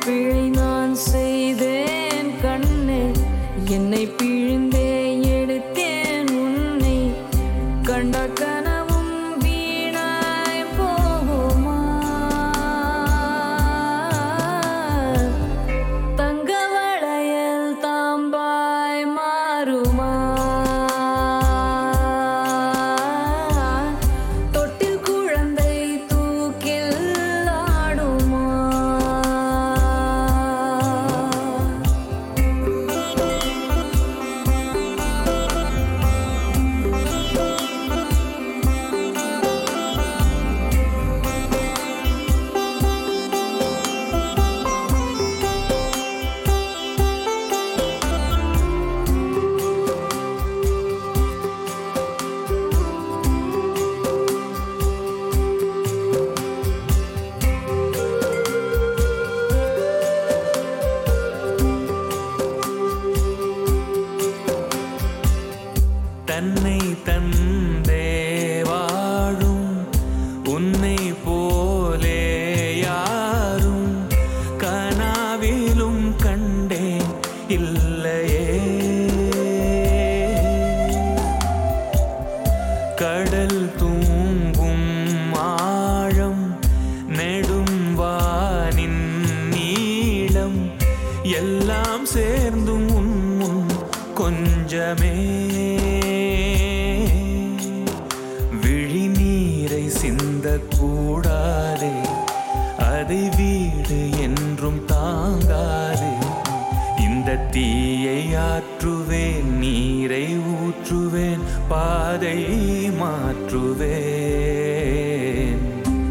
பிழை நான் செய்தேன் கண்ணே என்னை பிழிந்தே எடுத்தேன் உன்னை கண்ட கனவும் வீணாய் போகுமா தங்க வளையல் தாம்பாய் மாறுமா தொட்டில் குழந்தை தூக்கில் ஆடுமா தன்னை தந்தே வாழும் உன்னை போலே யாரும் கனாவிலும் கண்டேன் இல்லையே கடல் தூங்கும் ஆழம் நெடும் வானின் நீளம் எல்லாம் சேர்ந்தும் உன் முன் கொஞ்சமே விழிநீரை சிந்தக்கூடாதே அதை வீடு என்றும் தாங்காதே இந்த தீயை ஆற்றுவேன் நீரை ஊற்றுவேன் பாதை மாற்றுவேன்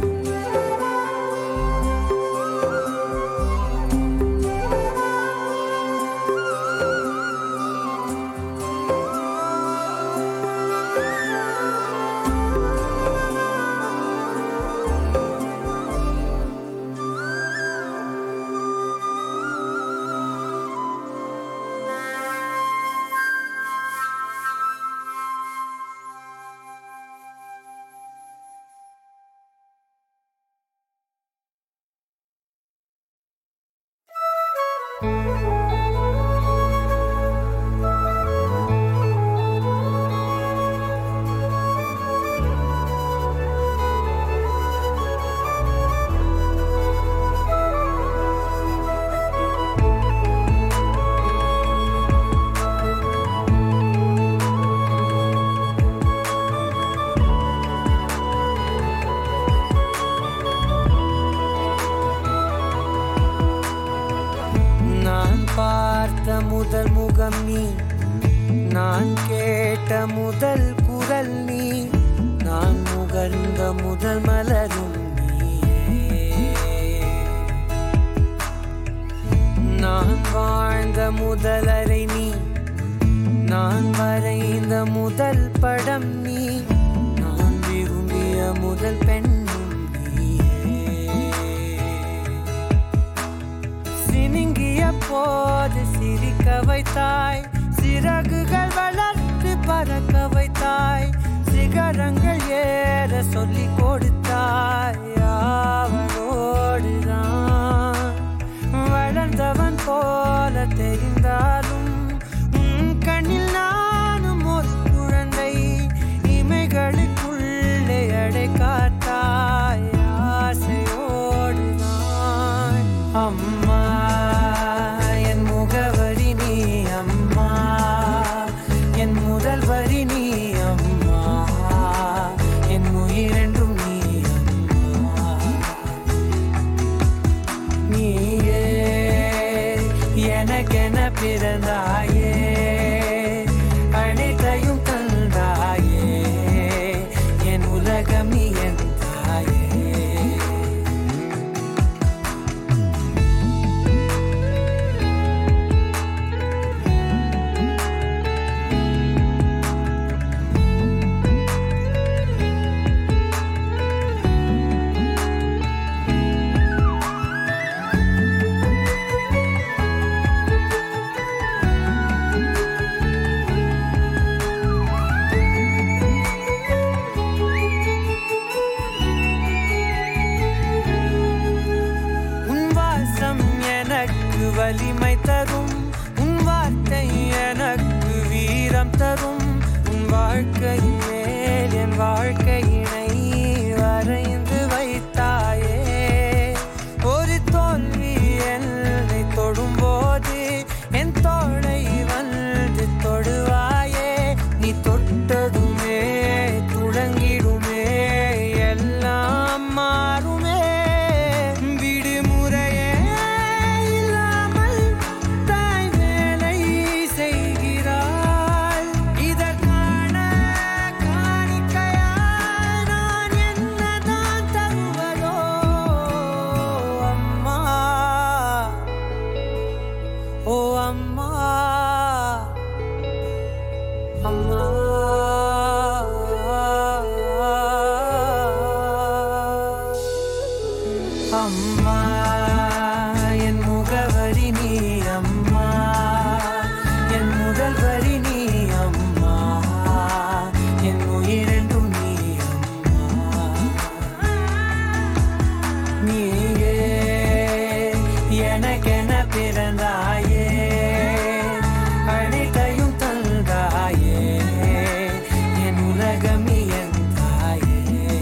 நான் பார்த்த முதல் முகம் நீ நான் கேட்ட முதல் குரல் நீ நான் முகர்ந்த முதல் மலரும் நீயே நான் வாழ்ந்த முதல் அறை நீ நான் வரைந்த முதல் படம் நீ நான் விரும்பிய முதல் பெண்ணும் நீயே சினுங்கிய போது சிரிக்க வைத்தாய் சிறகுகள் வளர்த்து பறக்க வைத்தாய் சிகரங்கள் ஏற சொல்லி கொடுத்தாய் அவனோடுதான் வளர்ந்தவன் போல தெரிந்தாலும் உன் கண்ணில் நானும் ஒரு குழந்தை இமைகளுக்குள்ளே அடை காத்தாய் ஆசையோடுதான் அம்மா என் முகவரி நீ அம்மா என் முதல் வரி நீ அம்மா என் உயிரென்றும் நீ அம்மா நீயே எனக்கென பிறந்தாயே அனைத்தையும் தந்தாயே என் உலகம் நீ என் தாயே வலிமை தரும் உன் வார்த்தை எனக்கு வீரம் தரும் உன் வாழ்க்கை மேல் என் வாழ்க்கையினை வரைந்து வைத்தாயே ஒரு தோல்வி என்னை தொடும்போது என் தோளை வந்து தொடுவாயே நீ தொட்டதுமே தொடங்கிடுமே எல்லாம் மாறுமே விடுமுறையே இல்லாமல் தாய் வேலை செய்கிறாள் இதற்கான காணிக்கையாய் நான் என்னதான் தருவதோ அம்மா ஓ அம்மா அம்மா அம்மா என் முகவரி நீ அம்மா என் முதல் வரி நீ அம்மா என் உயிரென்றும் நீ அம்மா நீயே எனக்கென பிறந்தாயே அனைத்தையும் தந்தாயே என் உலகம் நீ என் தாயே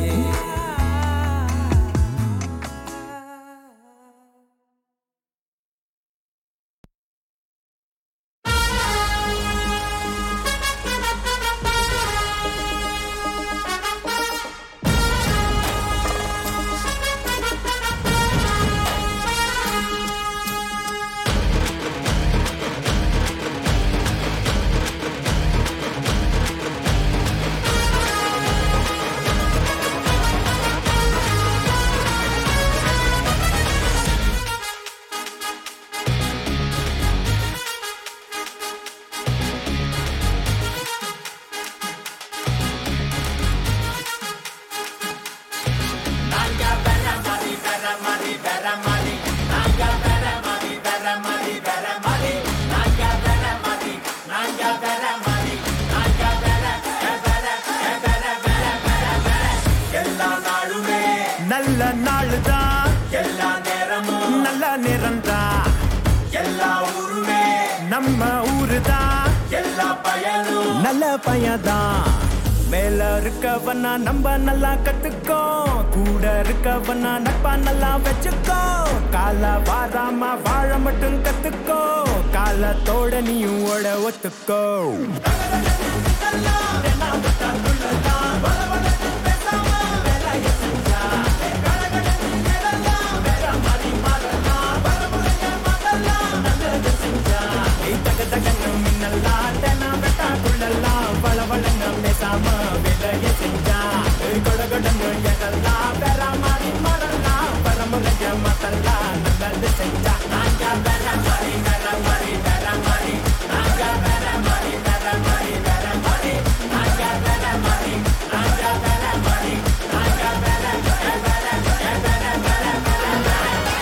நல்ல நாளுதான் எல்லா நேரமும் நல்ல நேரம்தான் எல்லா ஊருமே நம்ம ஊருதான் எல்லா பயனும் நல்ல பையதான் மேல இருக்கவனா நம்ம நல்லா கத்துக்கோ கூட இருக்கவனா நட்பா நல்லா வச்சுக்கோ கால வாராம வாழ மட்டும் கத்துக்கோ காலத்தோட நீயும் ஓட ஒத்துக்கோ ஏய், தக தகன்னு மின்னல்லாம், தெனா வெட்டாக்குள்ளெல்லாம், வளவளன்னு பேசாம வேலையை செஞ்சா. ஏய், கொட கொடன்னு எதெல்லாம், வேற மாதிரி மாறலாம், வரமுறைய மாத்தலாம், நல்லது செஞ்சா. நாங்க வேற மாதிரி, வேற மாதிரி, வேற மாதிரி. நாங்க வேற மாதிரி, வேற மாதிரி, வேற மாதிரி. நாங்க வேற மாதிரி, நாங்க வேற மாதிரி. நாங்க வேற, வேற, வேற, வேற, வேற, வேற, வேற.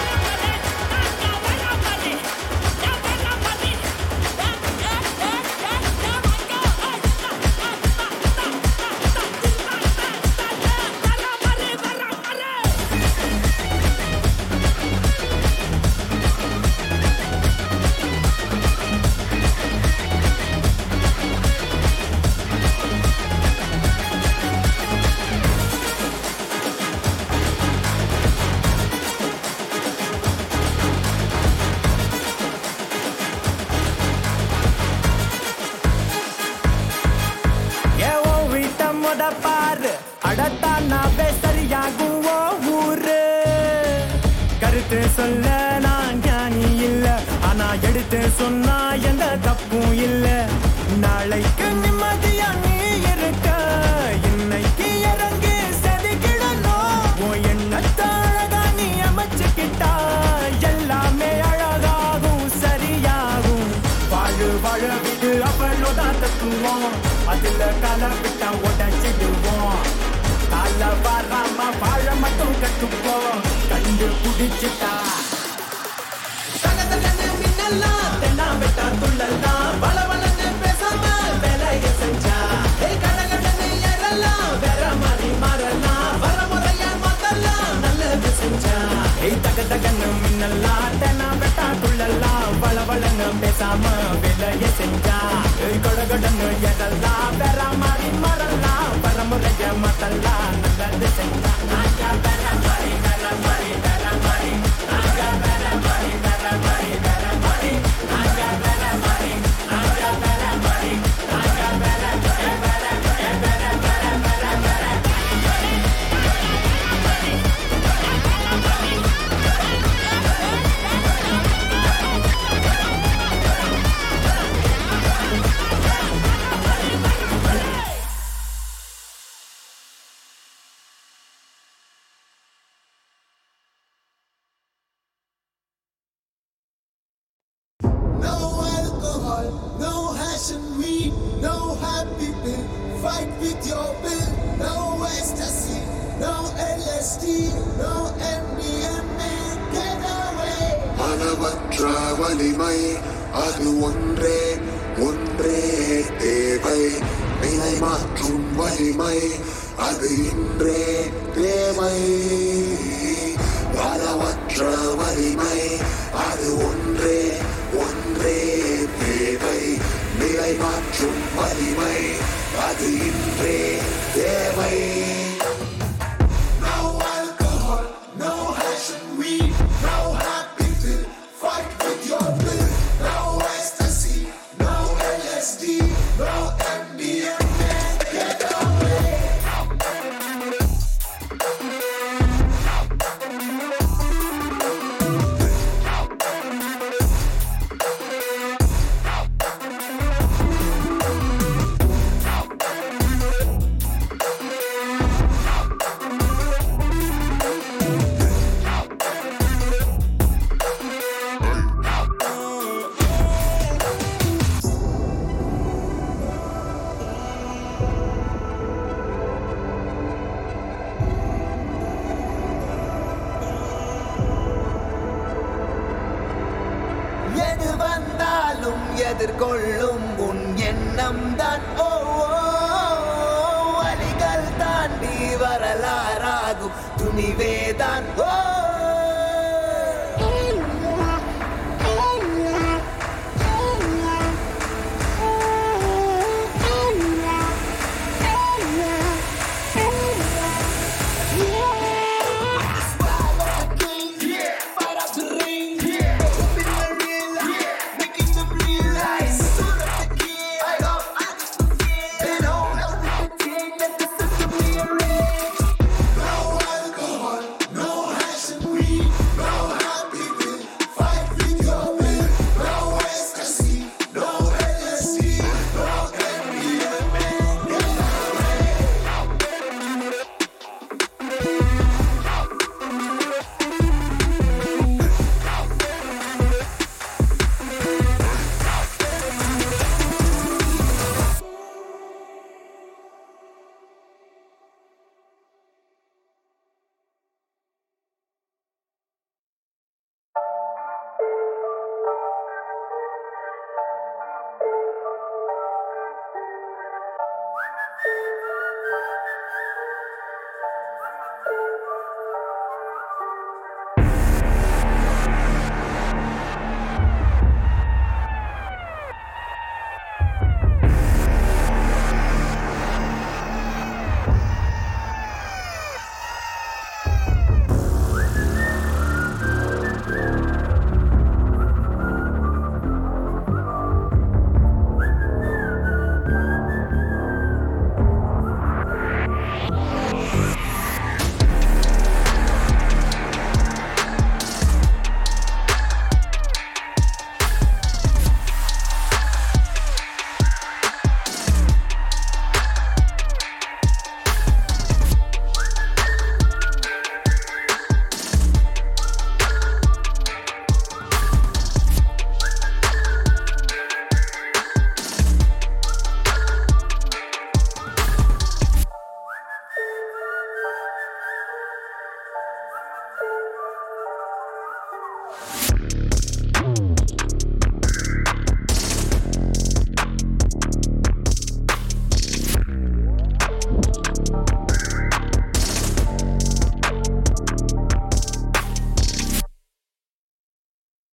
ஏ ஓ வீட்ட முத பாரு அடத்தானாவே சரியாகும் ஓ ஊரு கருத்து சொல்ல நான் ஞானி இல்ல ஆனா எடுத்து சொன்னா எந்த தப்பும் இல்ல நாளைக்கு நிம்மதியா நீ இருக்க இன்னைக்கு இறங்கி செதுக்கிடணும் உன் எண்ணத்தை அழகா நீ அமைச்சுக்கிட்டா எல்லாமே அழகாகும் சரியாகும் வாழு வாழ விடு அவளோட தத்துவோம் அதுல கால விட்டா உடச்சிடுவோம் கால வராம வாழ மட்டும் கத்துப்போம் கண்டு குடிச்சுட்டா தென்னா விட்டா துள்ளலாம் வள வளன்னு பேசாம வேலைய செஞ்சா ஏய் கடகடன்னு எழலாம் வேற மாதிரி மாறலாம் வர முறையா மாத்தலாம் நல்லது செஞ்சா ஏய் தக தகன்னு மின்னலாம் தென்னா விட்டா துள்ளலாம் பேசாம வேலைய செஞ்சா கொடகொடன்னு எதெல்லாம் பெற மாதிரி மறலாம் பரமுறைய மத்தெல்லாம் நல்லது செஞ்சா நாங்க பெற மாதிரி பெற மாதிரி பெற மாதிரி நாங்க பெற மாதிரி பெற மாதிரி பெற மாதிரி நாங்க பெற மாதிரி நாங்க பெற மாதிரி நாங்க பெற பெற பெற பெற பெற பெற பெற No alcohol, no hash and weed, no happy pill. Fight with your bill. No ecstasy, no LSD, no MDMA. Get away. அளவற்ற வலிமை அது ஒன்றே ஒன்றே தேவை நிலை மாற்றும் வலிமை அது இன்றே தேவை அளவற்ற வலிமை அது ஒன்றே ஒன்றே தேவை நிலை மாற்றும் வலிமை அது இன்றே தேவை No alcohol, no hash and weed, no happy pill. Fight with your bill. No ecstasy, no LSD, no MDMA. Get away. எது வந்தாலும் எதிர்கொள்ளும் உன் எண்ணம் தான் ஓ ஓ, வழிகள் தாண்டி வரலாறாகும் துணிவேதான் ஓ